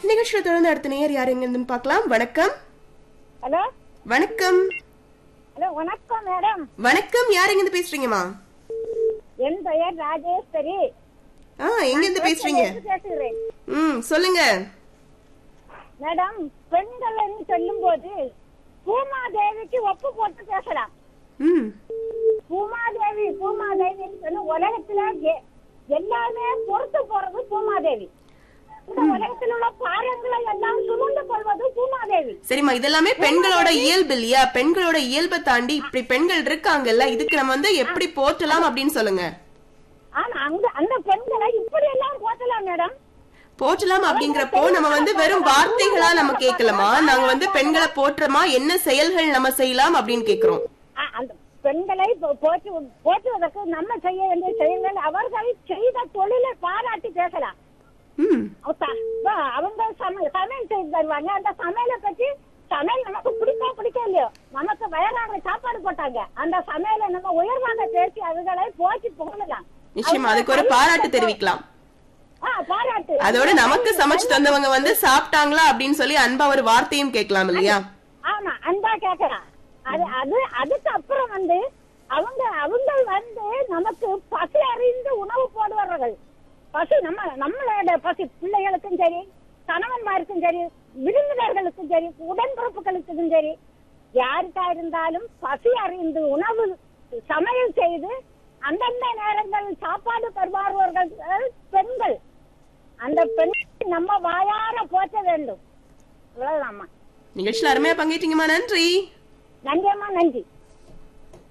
நிகழ்ச்சியை தொடர்ந்து அடுத்த நேயர் யார் எங்கிருந்து பார்க்கலாம் வணக்கம் ஹலோ வணக்கம் ஹலோ வணக்கம் மேடம் வணக்கம் யார் எங்கிருந்து பேசுறீங்கம்மா என் பெயர் ராஜேஸ்வரி ஆ எங்கிருந்து பேசுறீங்க பேசுகிறேன் ம் சொல்லுங்க மேடம் பெண்கள் சொல்லும் போது பூமாதேவிக்கு ஒப்பு போட்டு பேசலாம் ம் பூமாதேவி பூமாதேவின்னு சொன்ன உலகத்துல எ- எல்லாமே பொறுத்து போறது பூமாதேவி இந்த உலகத்தில் உள்ள பாரங்களை எல்லாம் சுமந்து கொள்வது பூமாதேவி சரிம்மா இதெல்லாமே பெண்களோட இயல்பு இல்லையா பெண்களோட இயல்பை தாண்டி இப்படி பெண்கள் இருக்காங்கல்ல இதுக்கு நம்ம வந்து எப்படி போற்றலாம் அப்படின்னு சொல்லுங்க ஆனா அங்க அந்த பெண்களை இப்படி எல்லாம் போட்டலாம் மேடம் போற்றலாம் அப்படிங்கிறப்போ நம்ம வந்து வெறும் வார்த்தைகளா நம்ம கேட்கலாமா நாங்க வந்து பெண்களை போற்றமா என்ன செயல்கள் நம்ம செய்யலாம் அப்படின்னு கேக்குறோம் அ- அந்த பெண்களை போ- போற்று போற்றுவதற்கு நம்ம செய்ய வேண்டிய செயல்கள் அவர்கள் செய்த தொழிலை பாராட்டி பேசலாம் ம் அவ- வ- அவங்க சம- சமையல் செய்து தருவாங்க அந்த சமையலை பத்தி சமையல் நமக்கு பிடிக்கோ பிடிக்கோ இல்லையோ நமக்கு வயறாக சாப்பாடு போட்டாங்க அந்த சமையலை நம்ம உயர்வாக பேசி அதுகளை போற்றி புகழலாம் நிச்சயமா அதுக்கு ஒரு பாராட்டு தெரிவிக்கலாம் ஆ, பாராட்டு அதோட நமக்கு சமைச்சு தந்தவங்க வந்து சாப்பிட்டாங்களா அப்படின்னு சொல்லி அன்பா ஒரு வார்த்தையும் கேட்கலாம் இல்லையா ஆமா அன்பா கேக்குறான் அது அது அதுக்கு அப்புறம் வந்து அவங்க அவங்க வந்து நமக்கு பசி அறிந்து உணவு போடுவார்கள் பசி நம்ம நம்மளோட பசி பிள்ளைகளுக்கும் சரி கணவன்மாருக்கும் சரி விருந்தினர்களுக்கும் சரி உடன்பிறப்புகளுக்கும் சரி யாருக்கா இருந்தாலும் பசி அறிந்து உணவு சமையல் செய்து அந்தந்த நேரங்களில் சாப்பாடு பரிமாறுவார்கள் அஹ், பெண்கள் அந்த பெண் நம்ம வாயார போற்ற வேண்டும் அவ்வளவுதாம்மா நிகழ்ச்சியில அருமையா பங்கேற்றீங்கம்மா நன்றி நன்றி அம்மா நன்றி